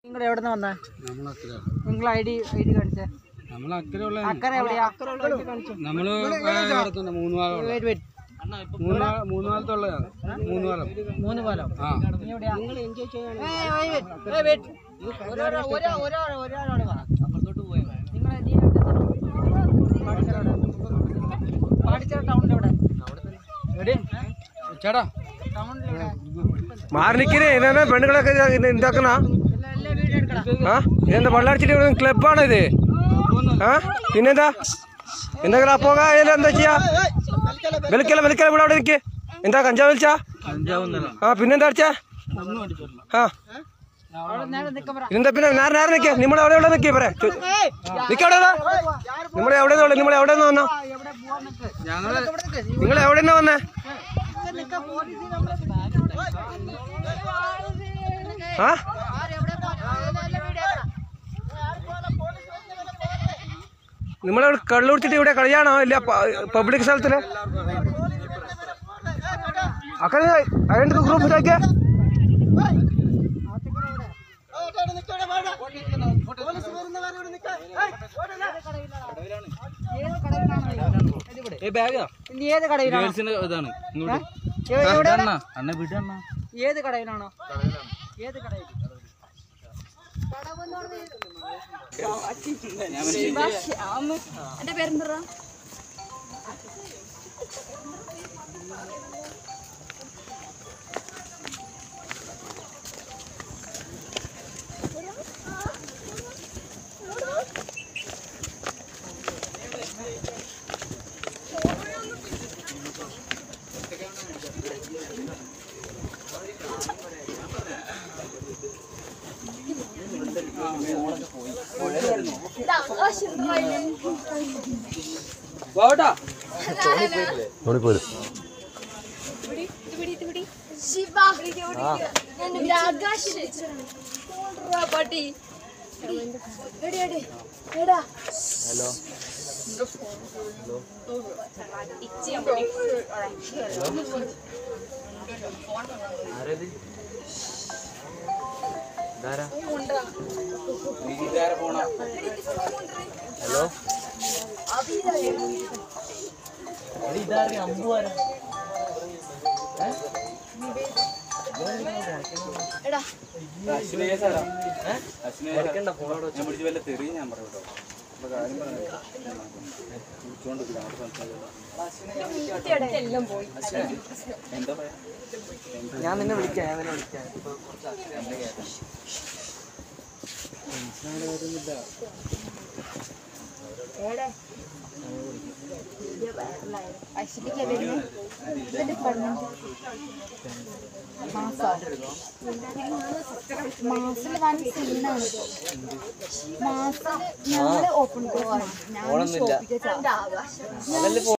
നിങ്ങൾ എവിടെ നിന്ന് വന്നേ നമ്മളക്കര നിങ്ങൾ ഐ ഡി ഐ ഡി കാണിച്ചേ നമ്മൾ അക്കരയുള്ള അക്കരെ എവിടെയാ നമ്മള് നടത്തുന്ന മൂന്ന് പാലം Wait, wait. മൂന്ന് പാ- മൂന്ന് പാലത്തുള്ളതാണ് മൂന്ന് പാലം മൂന്ന് പാലം ആ നീ എവിടെയാ ഏയ്, wait, wait. Wait, wait. ഒരാള് ഒരാ- ഒരാള് ഒരാളോട് പറ നിങ്ങളെ നീ എവിടെ പാടിച്ചേര പാടിച്ചേര ടൗണിൽ എവിടെ എവിടെ ചേട്ടാ ടൗണിൽ എവിടെ മാറിനിക്കണേ ഇന്നെ പെണ്ണുങ്ങളൊക്കെ ഇത് ഉണ്ടാക്കണ എല്ലാ എല്ലാ വീഡിയോ എടുക്കണം ആ ഇതെന്താ വെള്ളടിച്ചിട്ട് ക്ലബാണ് ഇത് ആ പിന്നെന്താ എന്തെങ്കിലും അപ്പോക എന്താ ചെയ്യാ വിളിക്കല വിളിക്കല ഇവിടെ അവിടെ നിൽക്ക് എന്താ കഞ്ചാവ് വലിച്ചാ ആ പിന്നെന്താ അടിച്ചാ ആ അവിടെ നേരെ നിൽക്കാൻ പറ ഇതെന്താ പിന്നെ നേരെ നേരെ നിൽക്കേ നിങ്ങൾ എവിടെ എവിടെ നിൽക്കേ പറ നിൽക്കവിടെ നിങ്ങൾ എവിടെ നിങ്ങൾ എവിടെ നിന്ന് വന്നോ എവിടെ പോവാൻ നിൽക്ക് ഞങ്ങള് ഇവിടെ നിൽക്ക് നിങ്ങൾ എവിടെ നിന്ന് വന്നേ ഇവിടെ നിൽക്കാൻ പോലീസ് നമ്മളെ ആ ആരെവിടെ പോവാൻ എല്ലാ എല്ലാ വീഡിയോ എടുക്കണം നിങ്ങളിവിടെ കള്ളു കുടിച്ചിട്ട് ഇവിടെ കളിയാണോ ഇല്ല പബ്ലിക് സ്ഥലത്തില് അക്കരെ അതിന്റെ ഗ്രൂപ്പ് ഇതാക്കിയ ഏത് കടയിലാണ് ഏ ബാഗാ നീ ഏത് കടയിലാണോ ഗേൾസിന്റെ ഇതാണ് ഇങ്ങോട്ട് എ- എവിടെ അണ്ണ അണ്ണ വിടണ്ണ ഏത് കടയിലാണോ ഏത് കടയിൽ എന്റെ പേരെന്താ വാട്ടാ ശിവ ആകാശ് പട്ടി എടി എടി എടാ എടാ എല്ലാം പോയി ഞാൻ നിന്നെ വിളിക്കാം ഞാൻ നിന്നെ വിളിക്കാം അശ്വതിക്ക് വരുന്നത് ഇതിന്റെ പെണ്ണ് മാസം മാസിൽ വൻ സീനാണ് മാസിൽ ഞങ്ങള് ഓപ്പൺ കോഴ്സ് ഞാൻ ഷോപ്പിക്ക്